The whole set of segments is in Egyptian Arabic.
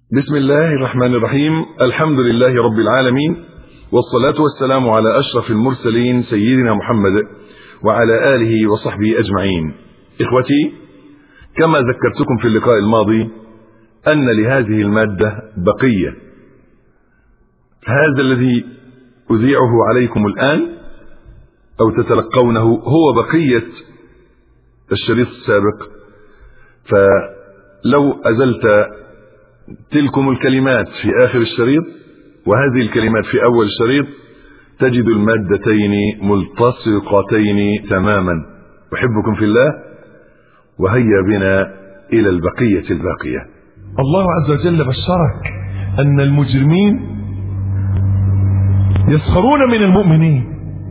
بسم الله الرحمن الرحيم الحمد لله رب العالمين والصلاة والسلام على أشرف المرسلين سيدنا محمد وعلى آله وصحبه أجمعين إخوتي كما ذكرتكم في اللقاء الماضي أن لهذه المادة بقية هذا الذي أذيعه عليكم الآن أو تتلقونه هو بقية الشريط السابق فلو أزلت تلكم الكلمات في آخر الشريط وهذه الكلمات في أول الشريط تجد المادتين ملتصقتين تماما أحبكم في الله وهيا بنا إلى البقية الباقية الله عز وجل بشرك أن المجرمين يسخرون من المؤمنين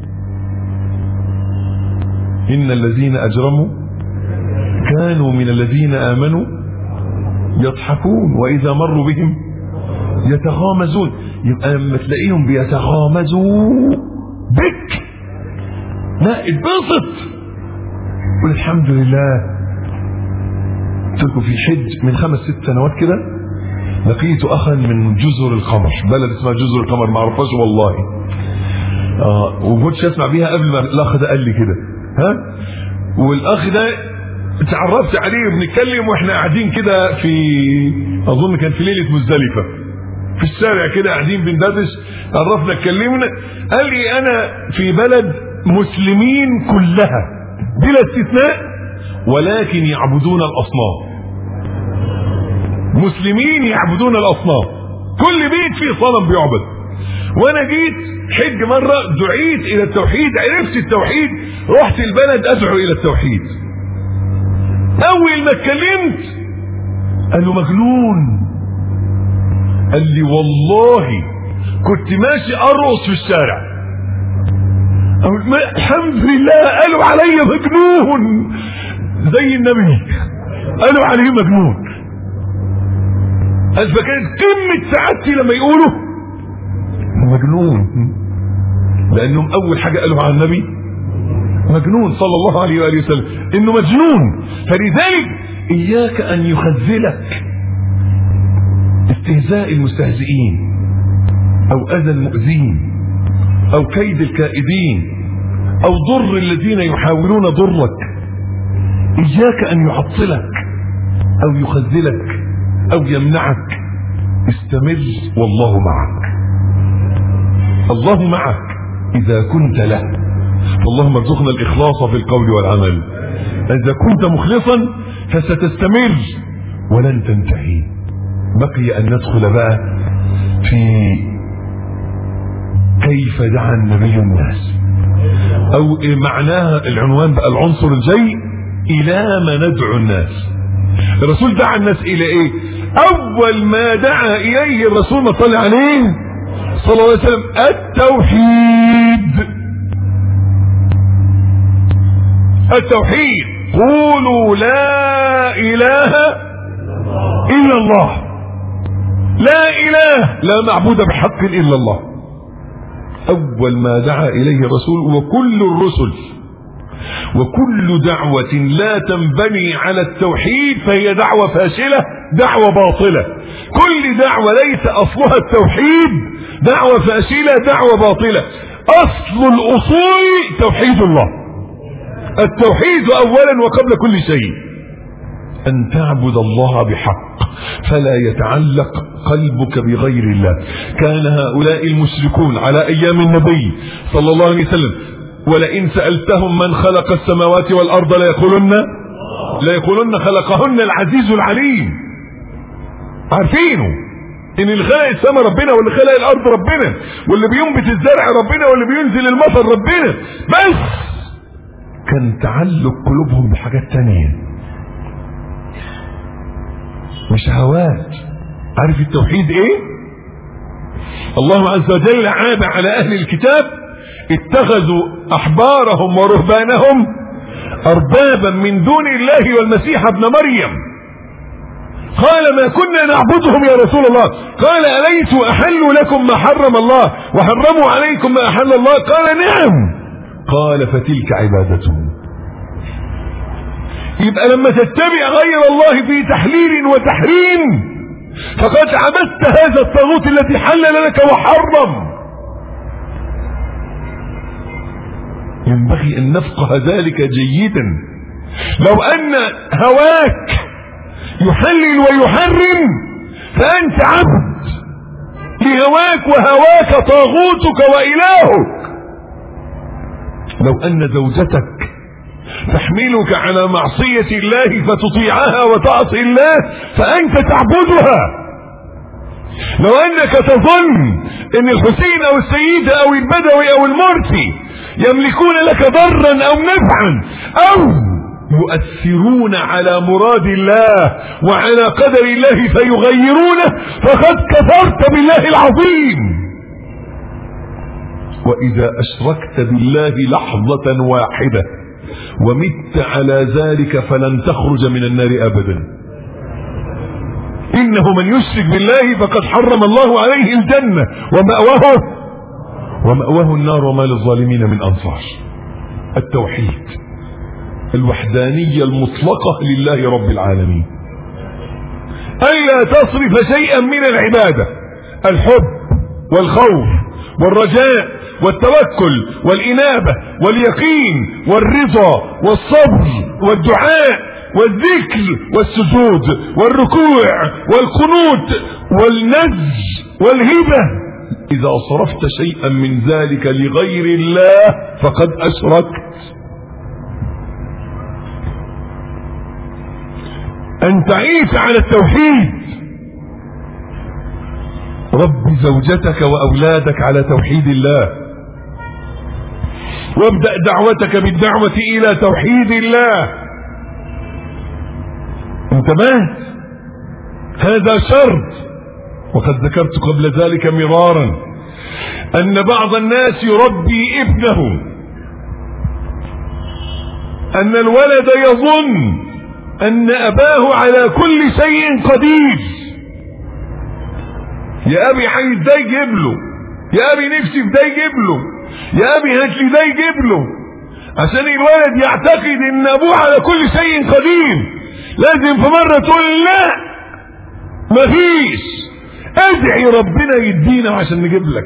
إن الذين أجرموا كانوا من الذين آمنوا يضحكون وإذا مروا بهم يتغامزون يبقى لما تلاقيهم بيتغامزوا بك لا اتبسط قل الحمد لله قلت لكم في حج من خمس ست سنوات كده لقيت اخا من جزر القمر بلد اسمها جزر القمر ما اعرفهاش والله اه وكنتش اسمع بيها قبل ما الاخ ده قال لي كده ها والاخ ده اتعرفت عليه بنتكلم واحنا قاعدين كده في اظن كان في ليله مزدلفه في الشارع كده قاعدين بندردش عرفنا اتكلمنا قال لي انا في بلد مسلمين كلها بلا استثناء ولكن يعبدون الاصنام مسلمين يعبدون الاصنام كل بيت فيه صنم بيعبد وانا جيت حج مرة دعيت الى التوحيد عرفت التوحيد رحت البلد ادعو الى التوحيد اول ما اتكلمت قال له مجنون قال لي والله كنت ماشي ارقص في الشارع الحمد لله قالوا علي مجنون زي النبي قالوا عليه مجنون قال فكانت قمة سعادتي لما يقولوا مجنون لانهم اول حاجة قالوا على النبي مجنون صلى الله عليه وآله وسلم انه مجنون فلذلك اياك ان يخذلك استهزاء المستهزئين او اذى المؤذين او كيد الكائدين او ضر الذين يحاولون ضرك اياك ان يعطلك او يخذلك او يمنعك استمر والله معك الله معك اذا كنت له اللهم ارزقنا الاخلاص في القول والعمل اذا كنت مخلصا فستستمر ولن تنتهي بقي ان ندخل بقى في كيف دعا النبي الناس او معناها العنوان بقى العنصر الجاي الى ما ندعو الناس الرسول دعا الناس الى ايه اول ما دعا اليه الرسول ما صلى عليه صلى الله عليه وسلم التوحيد التوحيد قولوا لا اله الا الله لا اله لا معبود بحق الا الله اول ما دعا اليه الرسول وكل الرسل وكل دعوة لا تنبني على التوحيد فهي دعوة فاشلة دعوة باطلة كل دعوة ليس اصلها التوحيد دعوة فاشلة دعوة باطلة اصل الاصول توحيد الله التوحيد اولا وقبل كل شيء ان تعبد الله بحق فلا يتعلق قلبك بغير الله كان هؤلاء المشركون على ايام النبي صلى الله عليه وسلم ولئن سألتهم من خلق السماوات والارض ليقولن ليقولن خلقهن العزيز العليم عارفينه ان اللي خلق السماء ربنا واللي خلق الارض ربنا واللي بينبت الزرع ربنا واللي بينزل المطر ربنا بس كان تعلق قلوبهم بحاجات تانية مش هوات عارف التوحيد ايه الله عز وجل عاب على اهل الكتاب اتخذوا احبارهم ورهبانهم اربابا من دون الله والمسيح ابن مريم قال ما كنا نعبدهم يا رسول الله قال اليسوا احلوا لكم ما حرم الله وحرموا عليكم ما احل الله قال نعم قال فتلك عبادتهم يبقى لما تتبع غير الله في تحليل وتحريم فقد عبدت هذا الطاغوت الذي حلل لك وحرم ينبغي ان نفقه ذلك جيدا لو ان هواك يحلل ويحرم فانت عبد لهواك وهواك طاغوتك والهك لو ان زوجتك تحملك على معصية الله فتطيعها وتعصي الله فأنت تعبدها لو أنك تظن أن الحسين أو السيدة أو البدوي أو المرسي يملكون لك ضرا أو نفعا أو يؤثرون على مراد الله وعلى قدر الله فيغيرونه فقد كفرت بالله العظيم وإذا أشركت بالله لحظة واحدة ومت على ذلك فلن تخرج من النار أبدا إنه من يشرك بالله فقد حرم الله عليه الجنة ومأواه ومأواه النار وما للظالمين من أنصار التوحيد الوحدانية المطلقة لله رب العالمين ألا تصرف شيئا من العبادة الحب والخوف والرجاء والتوكل والإنابة واليقين والرضا والصبر والدعاء والذكر والسجود والركوع والقنوت والنج والهبة إذا صرفت شيئا من ذلك لغير الله فقد أشركت أن تعيش على التوحيد رب زوجتك وأولادك على توحيد الله وابدأ دعوتك بالدعوة إلى توحيد الله انتبهت هذا شرط وقد ذكرت قبل ذلك مرارا أن بعض الناس يربي ابنه أن الولد يظن أن أباه على كل شيء قدير يا أبي عايز ده يجيب له يا أبي نفسي في ده يجيب له يا أبي هات لي ده يجيب له عشان الولد يعتقد ان ابوه على كل شيء قدير لازم في مرة تقول لا مفيش ادعي ربنا يدينا عشان نجيب لك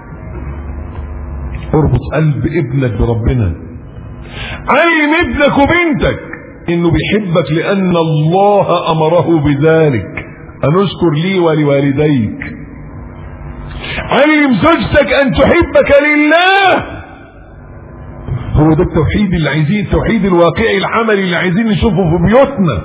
اربط قلب ابنك بربنا علم ابنك وبنتك انه بيحبك لان الله امره بذلك ان اشكر لي ولوالديك علم زوجتك ان تحبك لله هو ده التوحيد اللي عايزين التوحيد الواقعي العملي اللي عايزين نشوفه في بيوتنا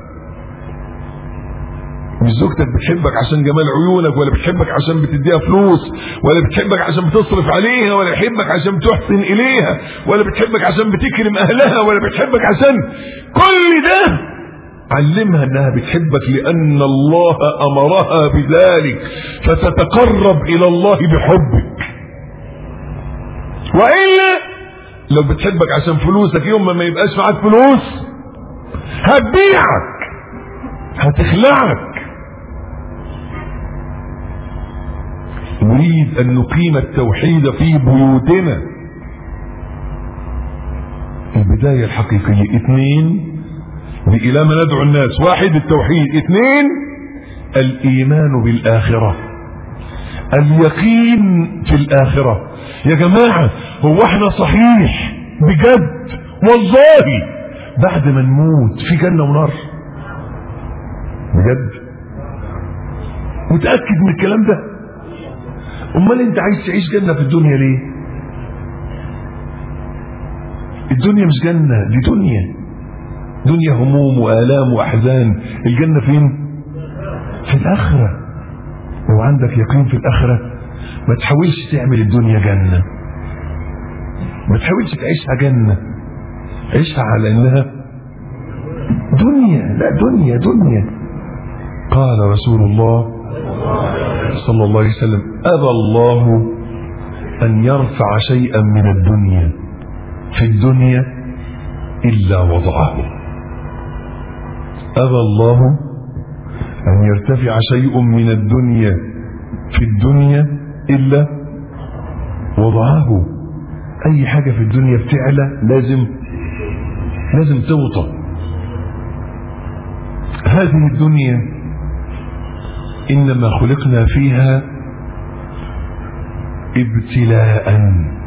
مش زوجتك بتحبك عشان جمال عيونك ولا بتحبك عشان بتديها فلوس ولا بتحبك عشان بتصرف عليها ولا بتحبك عشان بتحسن اليها ولا بتحبك عشان بتكرم اهلها ولا بتحبك عشان كل ده علمها انها بتحبك لان الله امرها بذلك فتتقرب الى الله بحبك والا لو بتحبك عشان فلوسك يوم ما ما يبقاش معاك فلوس هتبيعك هتخلعك نريد ان نقيم التوحيد في بيوتنا البداية الحقيقية اثنين إلى ما ندعو الناس واحد التوحيد اثنين الإيمان بالآخرة اليقين في الآخرة يا جماعة هو احنا صحيح بجد والله بعد ما نموت في جنة ونار بجد متأكد من الكلام ده امال انت عايز تعيش جنة في الدنيا ليه الدنيا مش جنة دي دنيا دنيا هموم وآلام وأحزان الجنة فين في الآخرة لو عندك يقين في الآخرة ما تحاولش تعمل الدنيا جنة ما تحاولش تعيشها جنة عيشها على انها دنيا لا دنيا دنيا قال رسول الله صلى الله عليه وسلم أبى الله أن يرفع شيئا من الدنيا في الدنيا إلا وضعه أبى الله أن يرتفع شيء من الدنيا في الدنيا إلا وضعه أي حاجة في الدنيا بتعلى لازم لازم توطى هذه الدنيا إنما خلقنا فيها ابتلاء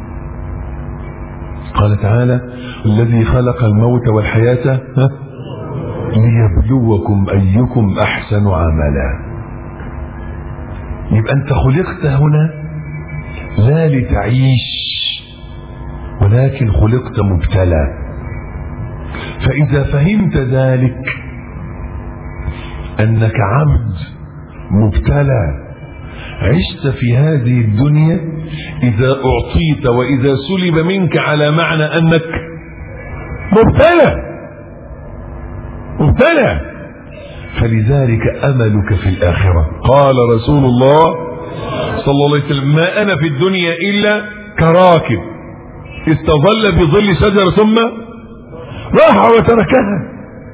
قال تعالى الذي خلق الموت والحياة ها؟ ليبلوكم أيكم أحسن عملا يبقى أنت خلقت هنا لا لتعيش ولكن خلقت مبتلى فإذا فهمت ذلك أنك عبد مبتلى عشت في هذه الدنيا إذا أعطيت وإذا سلب منك على معنى أنك مبتلى مبتلى فلذلك أملك في الآخرة قال رسول الله صلى الله عليه وسلم ما أنا في الدنيا إلا كراكب استظل بظل شجرة ثم راح وتركها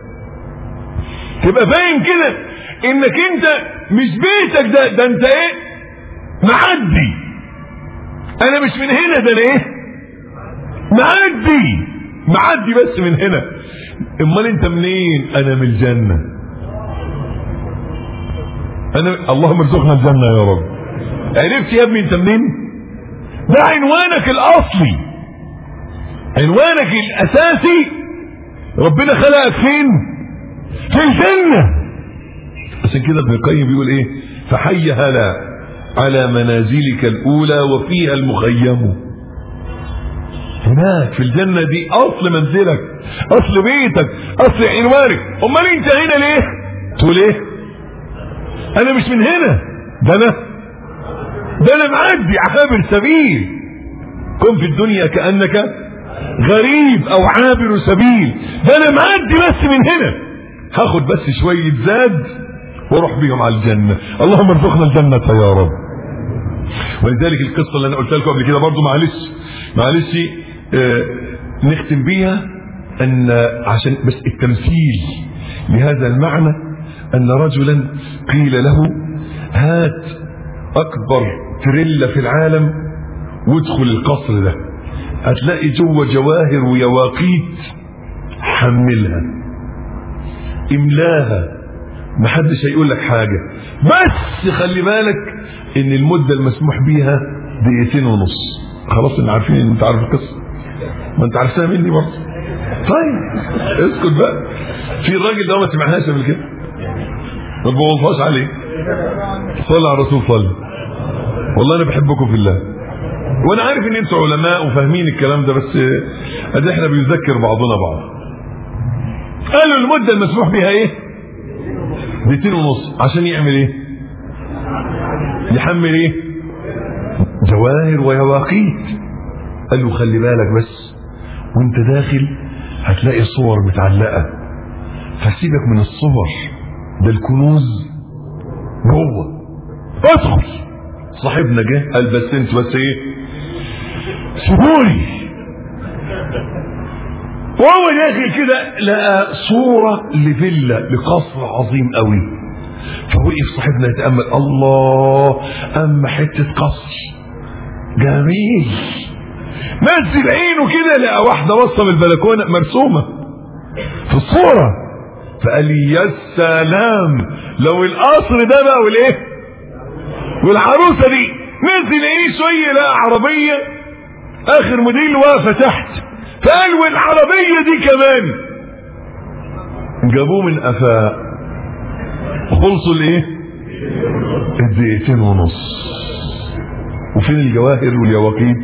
تبقى فاهم كده انك انت مش بيتك ده ده انت ايه معدي انا مش من هنا ده انا ايه معدي معدي بس من هنا امال انت منين انا من الجنة انا اللهم ارزقنا الجنة يا رب عرفت يا ابني انت منين ده عنوانك الاصلي عنوانك الاساسي ربنا خلقك فين في الجنة عشان كده ابن القيم بيقول ايه فحي هلا على منازلك الاولى وفيها المخيم هناك في الجنة دي اصل منزلك اصل بيتك اصل عنوانك امال انت هنا ليه تقول ايه انا مش من هنا ده انا ده انا معدي عابر سبيل كن في الدنيا كأنك غريب او عابر سبيل ده انا معدي بس من هنا هاخد بس شوية زاد واروح بيهم على الجنة اللهم ارزقنا الجنة يا رب ولذلك القصة اللي انا قلت لكم قبل كده برضو معلش معلش آه نختم بيها ان عشان بس التمثيل لهذا المعنى ان رجلا قيل له هات اكبر تريلا في العالم وادخل القصر ده هتلاقي جوه جواهر ويواقيت حملها املاها محدش هيقول لك حاجة بس خلي بالك ان المدة المسموح بيها دقيقتين ونص خلاص ان عارفين ان انت عارف القصة ما انت عارفها مني برضه طيب اسكت بقى في الراجل ده ما سمعهاش قبل كده ما تبوظهاش عليه صلى على الرسول صلى والله انا بحبكم في الله وانا عارف ان انتوا علماء وفاهمين الكلام ده بس ادي احنا بنذكر بعضنا بعض قالوا المدة المسموح بيها ايه دقيقتين ونص عشان يعمل ايه يحمل ايه جواهر ويواقيت قال له خلي بالك بس وانت داخل هتلاقي صور متعلقة فسيبك من الصور ده الكنوز جوه ادخل صاحبنا جه قال بس انت بس ايه سيبوني وهو داخل كده لقى صورة لفيلا لقصر عظيم قوي فوقف صاحبنا يتأمل الله أما حتة قصر جميل نزل عينه كده لقى واحدة بصة من البلكونة مرسومة في الصورة فقال لي يا سلام لو القصر ده بقى والايه والعروسة دي نزل ايه شوية لقى عربية اخر موديل واقفة تحت فقال والعربية دي كمان جابوه من قفاه خلصوا الايه الدقيقتين ونص وفين الجواهر واليواقيت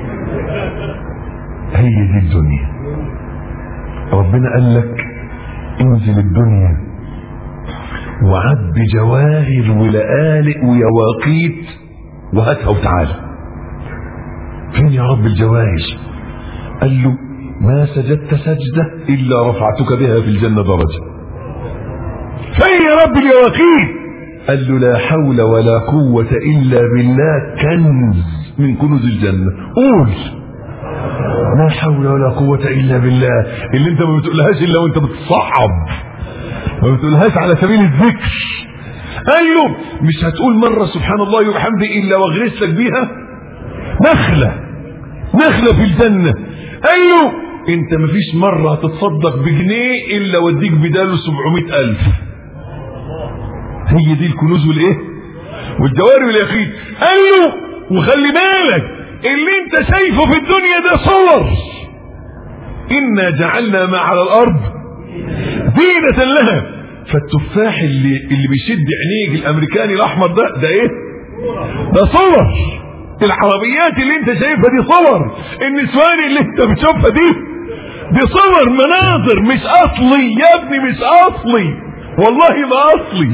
هي دي الدنيا ربنا قال لك انزل الدنيا وعد جواهر ولآلئ ويواقيت وهاتها وتعالى فين يا رب الجواهر قال له ما سجدت سجدة إلا رفعتك بها في الجنة درجة فين يا رب اليواقيت قال له لا حول ولا قوة إلا بالله كنز من كنوز الجنة قول لا حول ولا قوة إلا بالله اللي انت ما بتقولهاش إلا وانت بتصعب ما بتقولهاش على سبيل الذكر قال له مش هتقول مرة سبحان الله وبحمده إلا واغرس لك بيها نخلة نخلة في الجنة قال له انت مفيش مرة هتتصدق بجنيه إلا وديك بداله سبعمائة ألف هي دي الكنوز والايه والجواري واليقين قال له وخلي بالك اللي انت شايفه في الدنيا ده صور انا جعلنا ما على الارض زينة لها فالتفاح اللي اللي بيشد عينيك الامريكاني الاحمر ده ده ايه ده صور العربيات اللي انت شايفها دي صور النسوان اللي انت بتشوفها دي دي صور مناظر مش اصلي يا ابني مش اصلي والله ما اصلي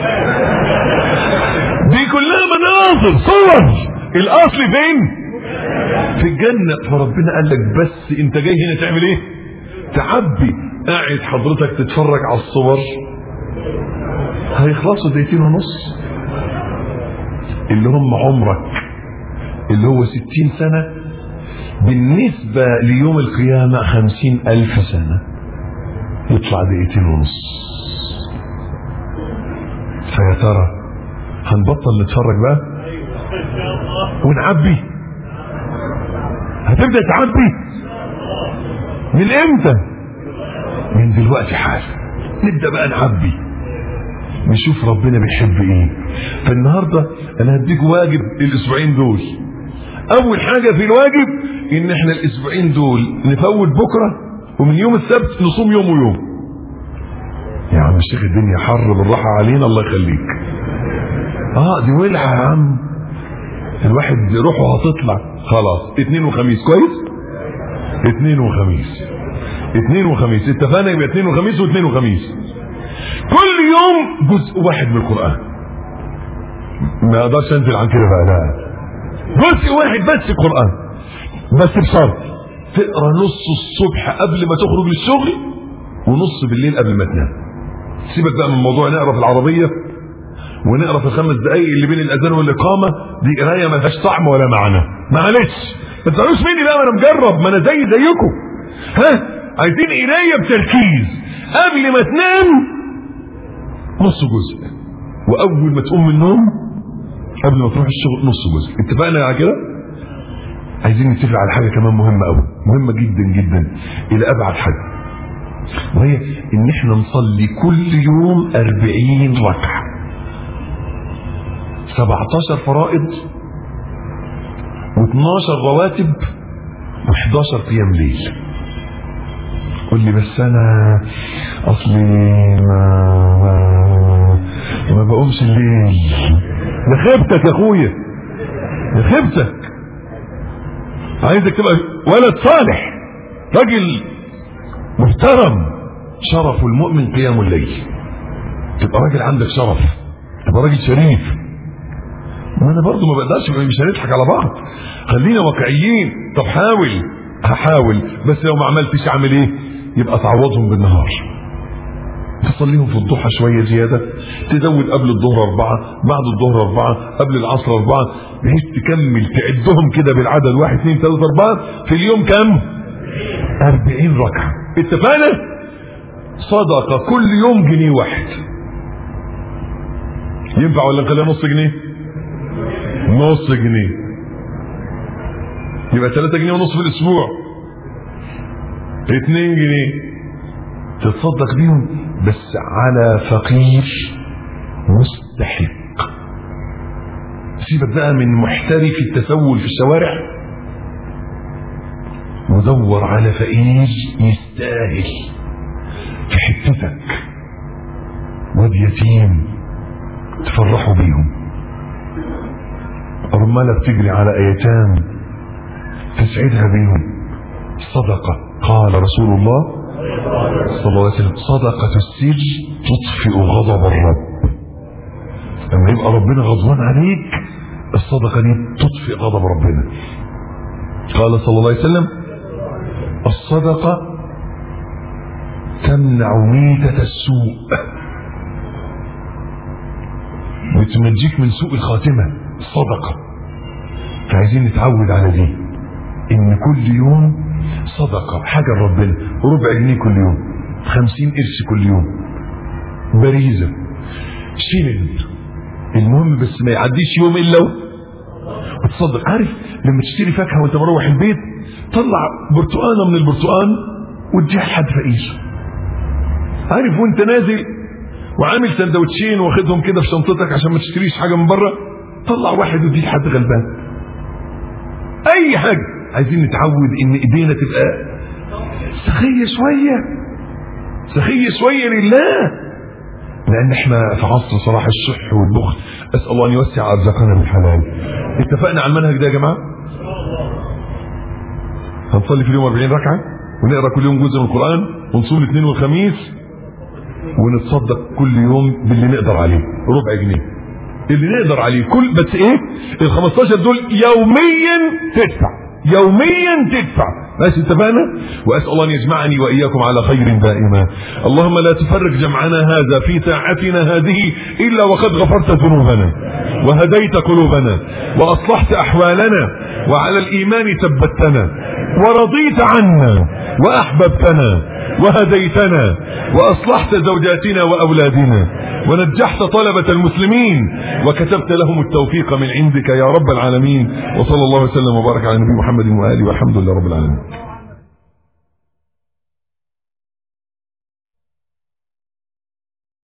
دي كلها مناظر صور الاصل فين في الجنة فربنا قال لك بس انت جاي هنا تعمل ايه تعبي قاعد حضرتك تتفرج على الصور هيخلصوا دقيقتين ونص اللي هم عمرك اللي هو ستين سنة بالنسبة ليوم القيامة خمسين ألف سنة يطلع دقيقتين ونص فيا ترى هنبطل نتفرج بقى ونعبي هتبدأ تعبي من امتى من دلوقتي حالا نبدأ بقى نعبي نشوف ربنا بيحب ايه فالنهاردة انا هديك واجب الاسبوعين دول اول حاجة في الواجب ان احنا الاسبوعين دول نفوت بكرة ومن يوم السبت نصوم يوم ويوم يا عم الشيخ الدنيا حر بالراحة علينا الله يخليك اه دي ولعة يا عم الواحد روحه هتطلع خلاص اتنين وخميس كويس اتنين وخميس اتنين وخميس اتفقنا يبقى اتنين وخميس واتنين وخميس كل يوم جزء واحد من القرآن ما اقدرش انزل عن كده بقى لا جزء واحد بس قرآن بس بشرط تقرا نص الصبح قبل ما تخرج للشغل ونص بالليل قبل ما تنام سيبك بقى من موضوع نقرا في العربيه ونقرا في الخمس دقايق اللي بين الاذان والاقامه دي قرايه ما لهاش طعم ولا معنى معلش ما تزعلوش مني بقى انا مجرب ما انا زي زيكم ها عايزين قرايه بتركيز قبل ما تنام نص جزء واول ما تقوم من النوم قبل ما تروح الشغل نص جزء اتفقنا على كده عايزين نتفق على حاجه كمان مهمه قوي مهمه جدا جدا الى ابعد حد وهي ان احنا نصلي كل يوم أربعين ركعه 17 فرائض و12 رواتب و11 قيام ليل قول لي بس انا اصلي ما ما, ما بقومش الليل ده خيبتك يا اخويا ده خيبتك عايزك تبقى ولد صالح راجل محترم شرف المؤمن قيام الليل تبقى راجل عندك شرف تبقى راجل شريف ما انا برضه ما بقدرش مش هنضحك على بعض خلينا واقعيين طب حاول هحاول بس لو ما عملتش اعمل ايه يبقى تعوضهم بالنهار تصليهم في الضحى شوية زيادة تزود قبل الظهر أربعة بعد الظهر أربعة قبل العصر أربعة بحيث تكمل تعدهم كده بالعدد واحد اثنين ثلاثة أربعة في اليوم كم؟ أربعين ركعة اتفقنا؟ صدقة كل يوم جنيه واحد ينفع ولا نخليها نص جنيه؟ نص جنيه يبقى 3 جنيه ونص في الاسبوع 2 جنيه تتصدق بيهم بس على فقير مستحق سيبك بقى من محترف التسول في الشوارع ودور على فقير يستاهل في حتتك واد يتيم تفرحوا بيهم رمالة بتجري على ايتام تسعدها بيهم صدقة قال رسول الله صلى الله عليه وسلم صدقة السر تطفئ غضب الرب لما يبقى ربنا غضبان عليك الصدقة دي تطفئ غضب ربنا قال صلى الله عليه وسلم الصدقة تمنع ميتة السوء وتنجيك من سوء الخاتمة الصدقة فعايزين نتعود على دي ان كل يوم صدقة حاجة لربنا ربع جنيه كل يوم خمسين قرش كل يوم بريزة شيلن المهم بس ما يعديش يوم الا وتصدق عارف لما تشتري فاكهة وانت مروح البيت طلع برتقانة من البرتقان واديها لحد فقير عارف وانت نازل وعامل سندوتشين واخدهم كده في شنطتك عشان ما تشتريش حاجه من بره طلع واحد وديه لحد غلبان اي حاجه عايزين نتعود ان ايدينا تبقى سخيه شويه سخيه شويه لله لان احنا في عصر صلاح الشح والبخل اسال الله ان يوسع ارزاقنا بالحلال اتفقنا على المنهج ده يا جماعه هنصلي في اليوم 40 ركعه ونقرا كل يوم جزء من القران ونصوم الاثنين والخميس ونتصدق كل يوم باللي نقدر عليه ربع جنيه اللي نقدر عليه كل بس ايه ال 15 دول يوميا تدفع يوميا تدفع ماشي اتفقنا واسال الله ان يجمعني واياكم على خير دائما اللهم لا تفرق جمعنا هذا في ساعتنا هذه الا وقد غفرت ذنوبنا وهديت قلوبنا واصلحت احوالنا وعلى الايمان ثبتنا ورضيت عنا واحببتنا وهديتنا واصلحت زوجاتنا واولادنا ونجحت طلبة المسلمين وكتبت لهم التوفيق من عندك يا رب العالمين وصلى الله وسلم وبارك على نبي محمد واله والحمد لله رب العالمين